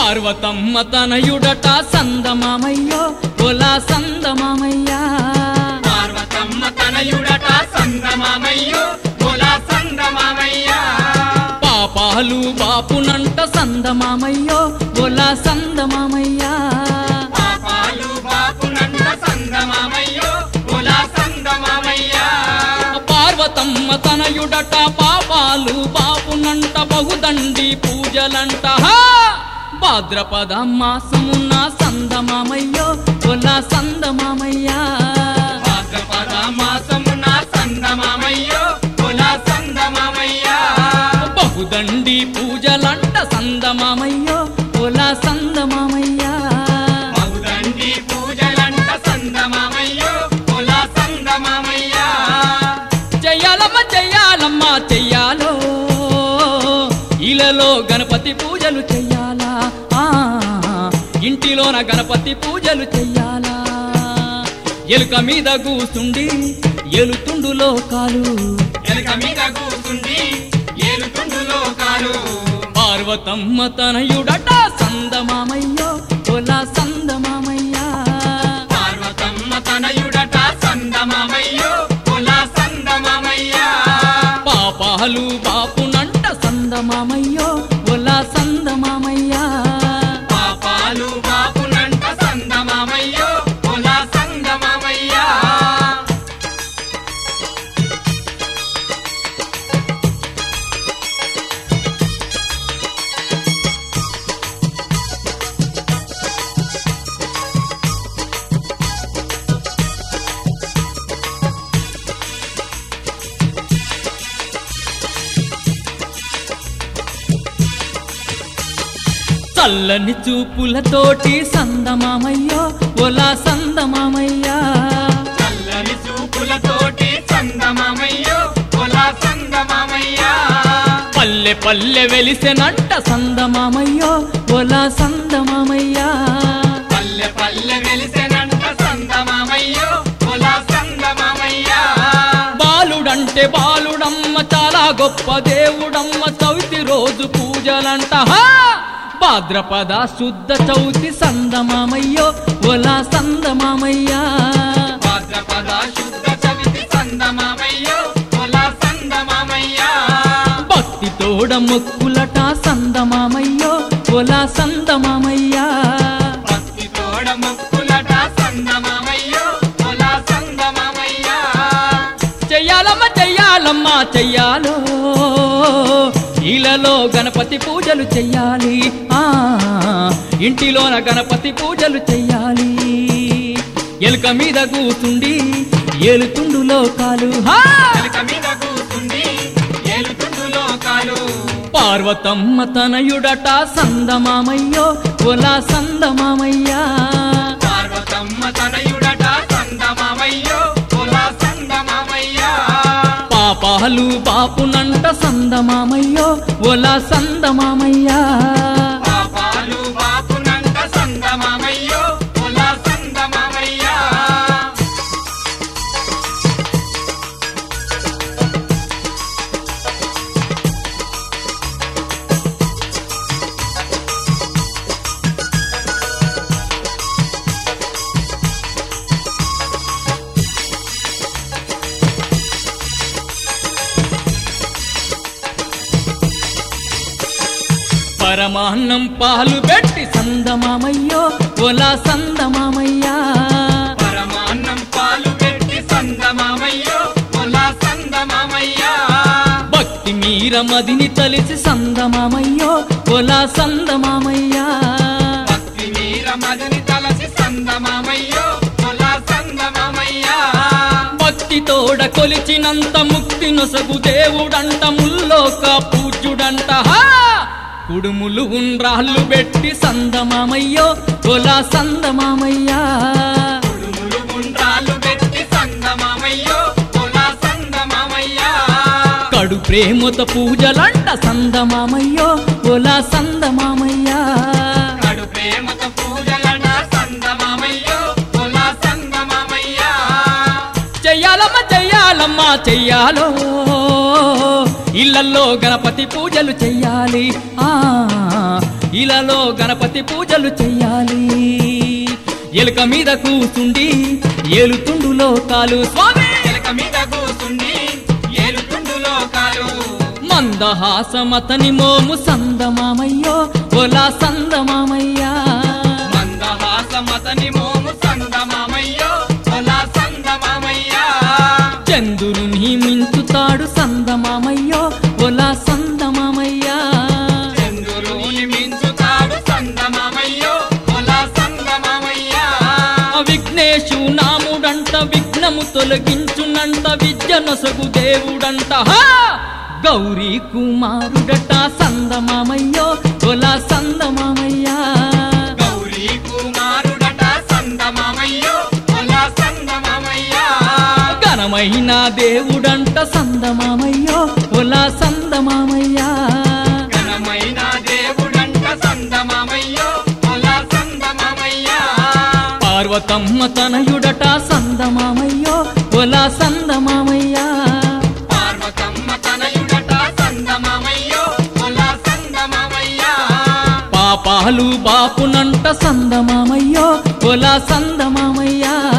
పార్వతమ్మ తనయుడట సందమామయ్యో ఒలా సందమామయ్యా పార్వతమ్మ తనయుడట సందమామయ్యో పొలా సందమామయ్యా పాపాలు బాపునంట సందమామయ్యో ఒలా సందమామయ్యా పాపాలు బాపునంట సందమామయ్యో పొలా సందమామయ్యా పార్వతమ్మ తనయుడట పాపాలు బాపునంట బహుదండి పూజలంట హా! భాద్రపద మాసమున్న సందమామయ్యో ఒలా సందమామయ్యా భాద్రపద మాసమున సందమామయ్యో పొలా సందమామయ్యా బహుదండి పూజలంట సందమామయ్యో ఒలా సందమామయ్యా మగుదండి పూజలంట సందమామయ్యో పొలా సందమామయ్యా చెయ్యాలమ్మ చెయ్యాలమ్మ చెయ్యాలో ఇలలో గణపతి పూజలు చెయ్యాలా ఆ, ఇంటిలోన గణపతి పూజలు చెయ్యాలా ఎలుక మీద కూసుండి ఎలుతుండు లోకాలు ఎలుక మీద కూర్చుండి ఏలుతుండు లోకాలు పార్వతమ్మ తనయుడట సందమామయ్యో ఒలా సందమామయ్యా పార్వతమ్మ తనయుడట సందమామయ్యో పొలా సందమామయ్యా పాపాలు బాపునంట సందమామయ్యో ఒలా సందమామయ్యా పాపాలు బాపునంట సందమామయ్యో పొలా సందమామయ్యా చల్లని చూపులతోటి సందమామయ్యో ఒలా సందమామయ్యా చల్లని చూపులతోటి సందమామయ్యో పొలా సందమామయ్యా పల్లె పల్లె వెలిసెనంట సందమామయ్యో ఒలా సందమామయ్యా పల్లె పల్లె వెలిసెనంట సందమామయ్యో పొలా సందమామయ్యా బాలుడంటే బాలుడమ్మ చాలా గొప్ప దేవుడమ్మ చవితి రోజు పూజలంట హా! భాద్రపద శుద్ధ చవితి సందమామయ్యో ఒలా సందమామయ్యా భాద్రపద శుద్ధ చవితి సందమామయ్యో పొలా సందమామయ్యా భక్తి తోడ మొక్కులట సందమామయ్యో ఒలా సందమామయ్యా భక్తి తోడ ముక్కులట సందమామయ్యో పొలా సందమామయ్యా చెయ్యాలమ్మ చెయ్యాలమ్మ చెయ్యాలో ఇలలో గణపతి పూజలు చెయ్యాలి ఆ ఇంటిలోన గణపతి పూజలు చెయ్యాలి ఎలుక మీద కూతుండి ఏలుతుండు లోకాలు హా! ఎలుక మీద కూర్చుంది ఏలుతుండు లోకాలు పార్వతమ్మ తనయుడట సందమామయ్యో ఒలా సందమామయ్యా పార్వతమ్మ తనయుడట సందమామయ్యో పొలా సందమామయ్యా పాపాలు బాపునంట సందమామయ్యో ఒలా సందమామయ్యా పాపాలు బాపునంట సందమామయ్యో పొలా సందమామయ్యా పరమాన్నం పాలు పెట్టి సందమామయ్యో ఒలా సందమామయ్యా పరమాన్నం పాలు పెట్టి సందమామయ్యో పొలా సందమామయ్యా భక్తి మీర మదిని తలిసి సందమామయ్యో ఒలా సందమామయ్యా భక్తి మీర మదని తలసి సందమామయ్యో పొలా సందమామయ్యా భక్తి తోడ కొలిచినంత ముక్తి నొసగు దేవుడంట ముల్లోక పూజ్యుడంట హా! కుడుములు ఉండ్రాళ్ళు పెట్టి సందమామయ్యో ఒలా సందమామయ్యా కుడుములు గుండ్రాలు పెట్టి సందమామయ్యో పొలా సందమామయ్యా కడు ప్రేమత పూజలంట సందమామయ్యో ఒలా సందమామయ్యా కడు ప్రేమత పూజలన సందమామయ్యో పొలా సందమామయ్యా చెయ్యాలమ్మ చెయ్యాలమ్మ చెయ్యాలో ఇళ్ళల్లో గణపతి పూజలు చెయ్యాలి ఆ ఇలాలో గణపతి పూజలు చెయ్యాలి ఎలుక మీద కూసుండి ఏలుతుండు లోకాలు స్వామి ఎలక మీద కూసుండి ఏలుతుండు లోకాలు మందహాసమతని మోము సందమామయ్యో ఒలా సందమామయ్యా మందహాసమతని మోము సందమామయ్యో ఒలా సందమామయ్యా చంద్రుని మించుతాడు సందమామయ్యో ఒలా సందమామయ్యా చంద్రుని మించుతాడు సందమామయ్యో ఒలా సందమామయ్యా విఘ్నేశు నాముడంట విఘ్నము తొలగించునంట విద్య నొసగు దేవుడంట హా! గౌరీ కుమారుడట సందమామయ్యో ఒలా సందమామయ్యా గౌరీ కుమారుడట సందమామయ్యో ఒలా సందమామయ్యా ఘనమైన దేవుడంట సందమామయ్యో ఒలా సందమామయ్యా ఘనమైన దేవుడంట సందమామయ్యో ఒలా సందమామయ్యా పార్వతమ్మ తనయుడట సందమామయ్యో ఒలా సందమామయ్యా పార్వతమ్మ తనయుడట సందమామయ్యో ఒలా సందమామయ్యా పాపాలు బాపునంట సందమామయ్యో ఒలా సందమామయ్యా